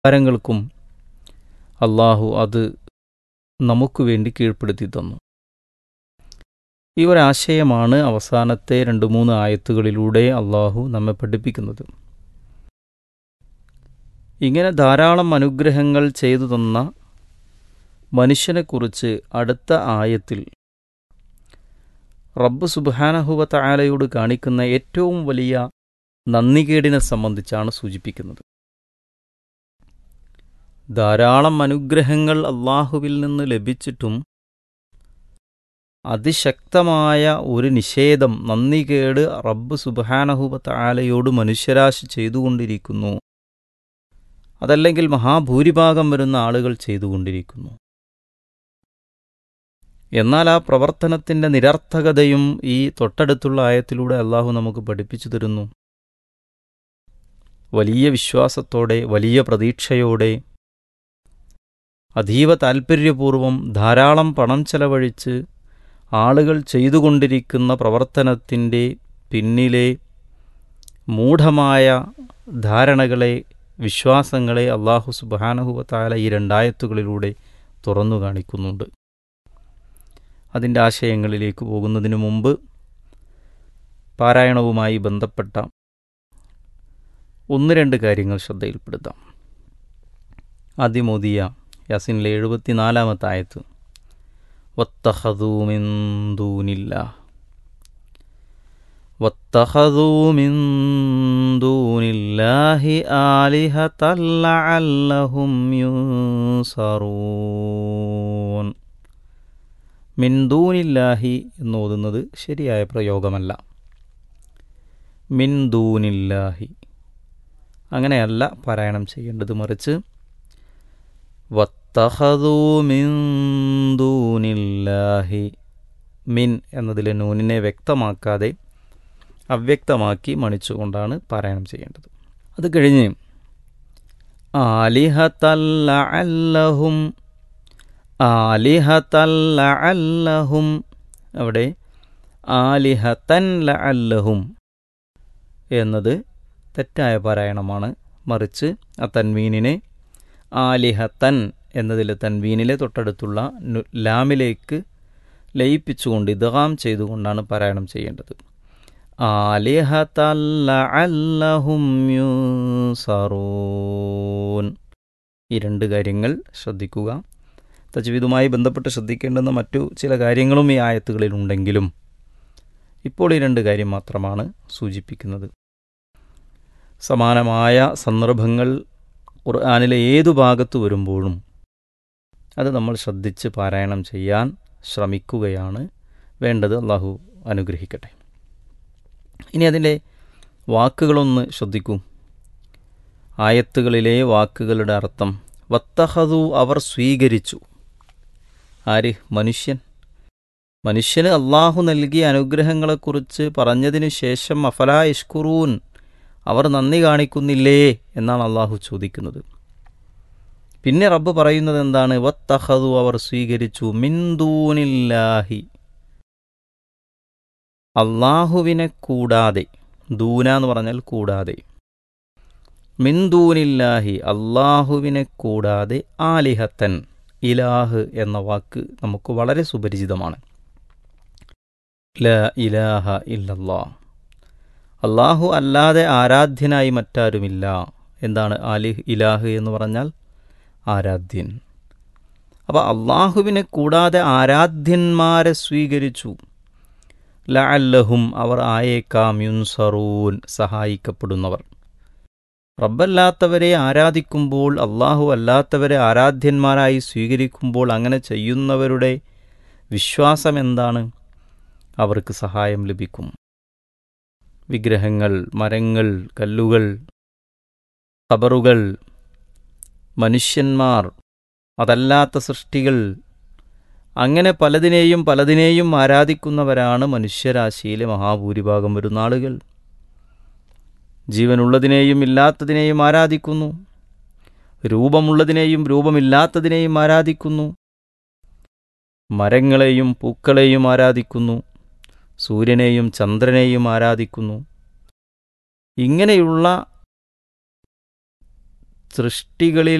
കാര്യങ്ങൾക്കും അള്ളാഹു അത് നമുക്ക് വേണ്ടി കീഴ്പ്പെടുത്തി തന്നു ഈ ഒരാശയമാണ് അവസാനത്തെ രണ്ട് മൂന്ന് ആയത്തുകളിലൂടെ അള്ളാഹു നമ്മെ പഠിപ്പിക്കുന്നത് ഇങ്ങനെ ധാരാളം അനുഗ്രഹങ്ങൾ ചെയ്തു തന്ന മനുഷ്യനെക്കുറിച്ച് അടുത്ത ആയത്തിൽ റബ്ബ് സുബാനഹുവ തായാലയോട് കാണിക്കുന്ന ഏറ്റവും വലിയ നന്ദികേടിനെ സംബന്ധിച്ചാണ് സൂചിപ്പിക്കുന്നത് ധാരാളം അനുഗ്രഹങ്ങൾ അള്ളാഹുവിൽ നിന്ന് ലഭിച്ചിട്ടും അതിശക്തമായ ഒരു നിഷേധം നന്ദികേട് റബ്ബ് സുബാനഹുബ താലയോട് മനുഷ്യരാശി ചെയ്തുകൊണ്ടിരിക്കുന്നു അതല്ലെങ്കിൽ മഹാഭൂരിഭാഗം വരുന്ന ആളുകൾ ചെയ്തുകൊണ്ടിരിക്കുന്നു എന്നാൽ ആ പ്രവർത്തനത്തിൻ്റെ നിരർത്ഥകതയും ഈ തൊട്ടടുത്തുള്ള ആയത്തിലൂടെ അള്ളാഹു നമുക്ക് പഠിപ്പിച്ചു തരുന്നു വലിയ വിശ്വാസത്തോടെ വലിയ പ്രതീക്ഷയോടെ അതീവ താൽപ്പര്യപൂർവം ധാരാളം പണം ചെലവഴിച്ച് ആളുകൾ ചെയ്തുകൊണ്ടിരിക്കുന്ന പ്രവർത്തനത്തിൻ്റെ പിന്നിലെ മൂഢമായ ധാരണകളെ വിശ്വാസങ്ങളെ അള്ളാഹു സുബാനഹുവത്താല ഈ രണ്ടായത്തുകളിലൂടെ തുറന്നു കാണിക്കുന്നുണ്ട് അതിൻ്റെ ആശയങ്ങളിലേക്ക് പോകുന്നതിനു മുമ്പ് പാരായണവുമായി ബന്ധപ്പെട്ട ഒന്ന് രണ്ട് കാര്യങ്ങൾ ശ്രദ്ധയിൽപ്പെടുത്താം ആദ്യമോദിയ യാസിനിലെ എഴുപത്തിനാലാമത്തെ ആയത്ത് വത്തഹദൂമിന്ദൂനില്ല വത്തഹദൂമിന്ദൂനില്ലാഹി ആലിഹതല്ലഅല്ലഹും യുൻസറൂൻ മിൻദൂനില്ലാഹി എന്ന് ഓതുന്നത് ശരിയായ പ്രയോഗമല്ല മിൻദൂനില്ലാഹി അങ്ങനെയല്ല പാരായണം ചെയ്യേണ്ടത് മറിച്ച് വത്തഹദൂ മിൻ ദൂനില്ലാഹി മിൻ എന്നതിലെ നൂനിനെ വ്യക്തമാക്കാതെ അവ്യക്തമാക്കി മണിച്ചുകൊണ്ടാണ് പാരായണം ചെയ്യേണ്ടത് അത് കഴിഞ്ഞ് ആലിഹത്തല്ല അല്ലഹും ആലിഹത്തല്ല അല്ലഹും അവിടെ ആലിഹത്തൻ അല്ലഹും എന്നത് തെറ്റായ പാരായണമാണ് മറിച്ച് ആ തൻവീനിനെ ആലിഹത്തൻ എന്നതിലെ തൻവീനിലെ തൊട്ടടുത്തുള്ള ലാമിലേക്ക് ലയിപ്പിച്ചുകൊണ്ട് ഇദ്ഗാം ചെയ്തുകൊണ്ടാണ് പാരായണം ചെയ്യേണ്ടത് ആലിഹത്തല്ലഹും യുസറൂൻ ഈ രണ്ട് കാര്യങ്ങൾ ശ്രദ്ധിക്കുക തജ്വീദുമായി ബന്ധപ്പെട്ട് ശ്രദ്ധിക്കേണ്ടുന്ന മറ്റു ചില കാര്യങ്ങളും ഈ ആയത്തുകളിലുണ്ടെങ്കിലും ഇപ്പോൾ ഈ രണ്ട് കാര്യം മാത്രമാണ് സൂചിപ്പിക്കുന്നത് സമാനമായ സന്ദർഭങ്ങൾ ഖുർആാനിലെ ഏതു ഭാഗത്ത് വരുമ്പോഴും അത് നമ്മൾ ശ്രദ്ധിച്ച് പാരായണം ചെയ്യാൻ ശ്രമിക്കുകയാണ് വേണ്ടത് അള്ളാഹു അനുഗ്രഹിക്കട്ടെ ഇനി അതിൻ്റെ വാക്കുകളൊന്ന് ശ്രദ്ധിക്കൂ ആയത്തുകളിലെ വാക്കുകളുടെ അർത്ഥം വത്തഹതു അവർ സ്വീകരിച്ചു ആര് മനുഷ്യൻ മനുഷ്യന് അള്ളാഹു നൽകിയ അനുഗ്രഹങ്ങളെക്കുറിച്ച് പറഞ്ഞതിനു ശേഷം അഫലാ ഇഷ്കുറൂൻ അവർ നന്ദി കാണിക്കുന്നില്ലേ എന്നാണ് അള്ളാഹു ചോദിക്കുന്നത് പിന്നെ റബ്ബ് പറയുന്നത് എന്താണ് വത്തഹതു അവർ സ്വീകരിച്ചു മിന്ദൂനില്ലാഹി അള്ളാഹുവിനെ കൂടാതെ ദൂന എന്ന് പറഞ്ഞാൽ കൂടാതെ മിന്ദൂനില്ലാഹി അള്ളാഹുവിനെ കൂടാതെ ആലിഹത്തൻ ഇലാഹ് എന്ന വാക്ക് നമുക്ക് വളരെ സുപരിചിതമാണ് ല ഇലാഹ ഇല്ലല്ലാ അള്ളാഹു അല്ലാതെ ആരാധ്യനായി മറ്റാരുമില്ല എന്താണ് ആലിഹ് ഇലാഹ് എന്ന് പറഞ്ഞാൽ ആരാധ്യൻ അപ്പോൾ അള്ളാഹുവിനെ കൂടാതെ ആരാധ്യന്മാരെ സ്വീകരിച്ചു ലഅല്ലഹും അവർ ആയേക്കാം യുൻസറൂൻ സഹായിക്കപ്പെടുന്നവർ റബ്ബല്ലാത്തവരെ ആരാധിക്കുമ്പോൾ അള്ളാഹു അല്ലാത്തവരെ ആരാധ്യന്മാരായി സ്വീകരിക്കുമ്പോൾ അങ്ങനെ ചെയ്യുന്നവരുടെ വിശ്വാസം എന്താണ് അവർക്ക് സഹായം ലഭിക്കും വിഗ്രഹങ്ങൾ മരങ്ങൾ കല്ലുകൾ ഖബറുകൾ മനുഷ്യന്മാർ അതല്ലാത്ത സൃഷ്ടികൾ അങ്ങനെ പലതിനെയും പലതിനെയും ആരാധിക്കുന്നവരാണ് മനുഷ്യരാശിയിലെ മഹാഭൂരിഭാഗം വരുന്ന ആളുകൾ ജീവനുള്ളതിനെയും ഇല്ലാത്തതിനെയും ആരാധിക്കുന്നു രൂപമുള്ളതിനെയും രൂപമില്ലാത്തതിനെയും ആരാധിക്കുന്നു മരങ്ങളെയും പൂക്കളെയും ആരാധിക്കുന്നു സൂര്യനെയും ചന്ദ്രനെയും ആരാധിക്കുന്നു ഇങ്ങനെയുള്ള സൃഷ്ടികളിൽ